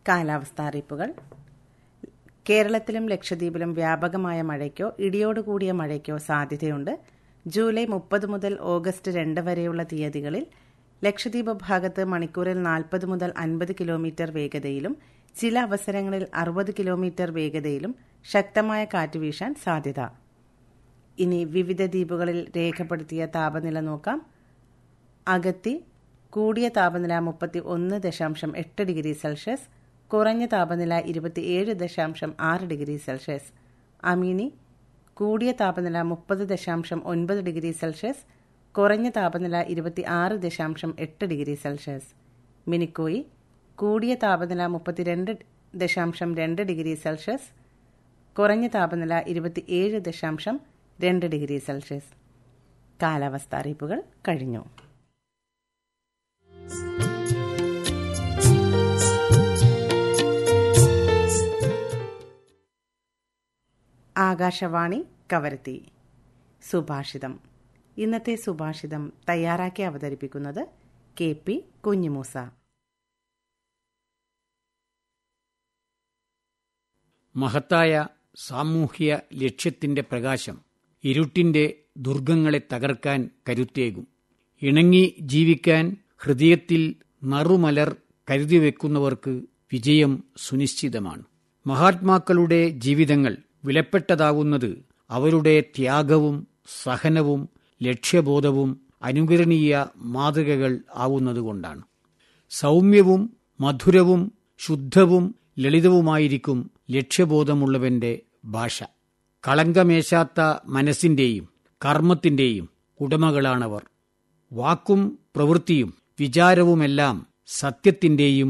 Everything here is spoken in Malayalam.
കാലാവസ്ഥാ അറിയിപ്പുകൾ കേരളത്തിലും ലക്ഷദ്വീപിലും വ്യാപകമായ മഴയ്ക്കോ ഇടിയോടുകൂടിയ മഴയ്ക്കോ സാധ്യതയുണ്ട് ജൂലൈ മുപ്പത് മുതൽ ഓഗസ്റ്റ് രണ്ട് വരെയുള്ള തീയതികളിൽ ലക്ഷദ്വീപ് ഭാഗത്ത് മണിക്കൂറിൽ നാൽപ്പത് മുതൽ അൻപത് കിലോമീറ്റർ വേഗതയിലും ചില അവസരങ്ങളിൽ അറുപത് കിലോമീറ്റർ വേഗതയിലും ശക്തമായ കാറ്റ് വീശാൻ സാധ്യത ഇനി വിവിധ ദ്വീപുകളിൽ രേഖപ്പെടുത്തിയ താപനില നോക്കാം അഗത്തി കൂടിയ താപനില മുപ്പത്തി ഒന്ന് ദശാംശം എട്ട് ഡിഗ്രി സെൽഷ്യസ് കുറഞ്ഞ താപനില ഇരുപത്തിയേഴ് ദശാംശം ആറ് ഡിഗ്രി സെൽഷ്യസ് അമീനി കൂടിയ താപനില മുപ്പത് ദശാംശം ഒൻപത് ഡിഗ്രി സെൽഷ്യസ് കുറഞ്ഞ താപനില ഇരുപത്തി ആറ് ദശാംശം എട്ട് ഡിഗ്രി സെൽഷ്യസ് മിനിക്കോയി കൂടിയ താപനില മുപ്പത്തിരണ്ട് ദശാംശം രണ്ട് ഡിഗ്രി സെൽഷ്യസ് കുറഞ്ഞ താപനില ഇരുപത്തിയേഴ് ദശാംശം രണ്ട് ഡിഗ്രി സെൽഷ്യസ് കാലാവസ്ഥാ അറിയിപ്പുകൾ കഴിഞ്ഞു ആകാശവാണി കവരത്തി സുഭാഷിതം ഇന്നത്തെ സുഭാഷിതം തയ്യാറാക്കി അവതരിപ്പിക്കുന്നത് കെ പി കുഞ്ഞിമൂസ മഹത്തായ സാമൂഹ്യ ലക്ഷ്യത്തിന്റെ പ്രകാശം ഇരുട്ടിന്റെ ദുർഗങ്ങളെ തകർക്കാൻ കരുത്തേകും ഇണങ്ങി ജീവിക്കാൻ ഹൃദയത്തിൽ നറുമലർ കരുതി വെക്കുന്നവർക്ക് വിജയം സുനിശ്ചിതമാണ് മഹാത്മാക്കളുടെ ജീവിതങ്ങൾ വിലപ്പെട്ടതാകുന്നത് അവരുടെ ത്യാഗവും സഹനവും ലക്ഷ്യബോധവും അനുകരണീയ മാതൃകകൾ ആവുന്നതുകൊണ്ടാണ് സൗമ്യവും മധുരവും ശുദ്ധവും ലളിതവുമായിരിക്കും ലക്ഷ്യബോധമുള്ളവന്റെ ഭാഷ കളങ്കമേശാത്ത മനസ്സിന്റെയും കർമ്മത്തിന്റെയും ഉടമകളാണവർ വാക്കും പ്രവൃത്തിയും വിചാരവുമെല്ലാം സത്യത്തിന്റെയും